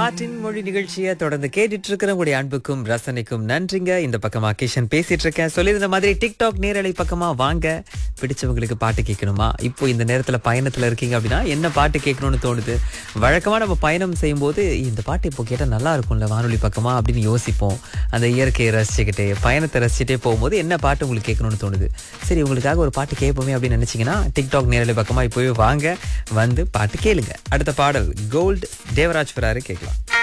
பாட்டின் மொழி நிகழ்ச்சியை தொடர்ந்து கேட்டுட்டு இருக்கிற உங்களுடைய அன்புக்கும் ரசனைக்கும் நன்றிங்க இந்த பக்கமா கிஷன் பேசிட்டு இருக்கேன் சொல்லியிருந்த மாதிரி டிக்டாக் நேரலை பக்கமா வாங்க பிடிச்சவங்களுக்கு பாட்டு கேட்கணுமா இப்போ இந்த நேரத்துல பயணத்துல இருக்கீங்க அப்படின்னா என்ன பாட்டு கேட்கணும்னு தோணுது வழக்கமா நம்ம பயணம் செய்யும்போது இந்த பாட்டு இப்போ கேட்டா நல்லா இருக்கும்ல வானொலி பக்கமா அப்படின்னு யோசிப்போம் அந்த இயற்கையை ரசிச்சுக்கிட்டே பயணத்தை ரசிச்சுட்டே போகும்போது என்ன பாட்டு உங்களுக்கு கேட்கணும்னு தோணுது சரி உங்களுக்காக ஒரு பாட்டு கேட்போமே அப்படின்னு நினைச்சீங்கன்னா டிக்டாக் நேரலை பக்கமா இப்போவே வாங்க வந்து பாட்டு கேளுங்க அடுத்த பாடல் கோல்டு தேவராஜ் வராரு கேட்கலாம்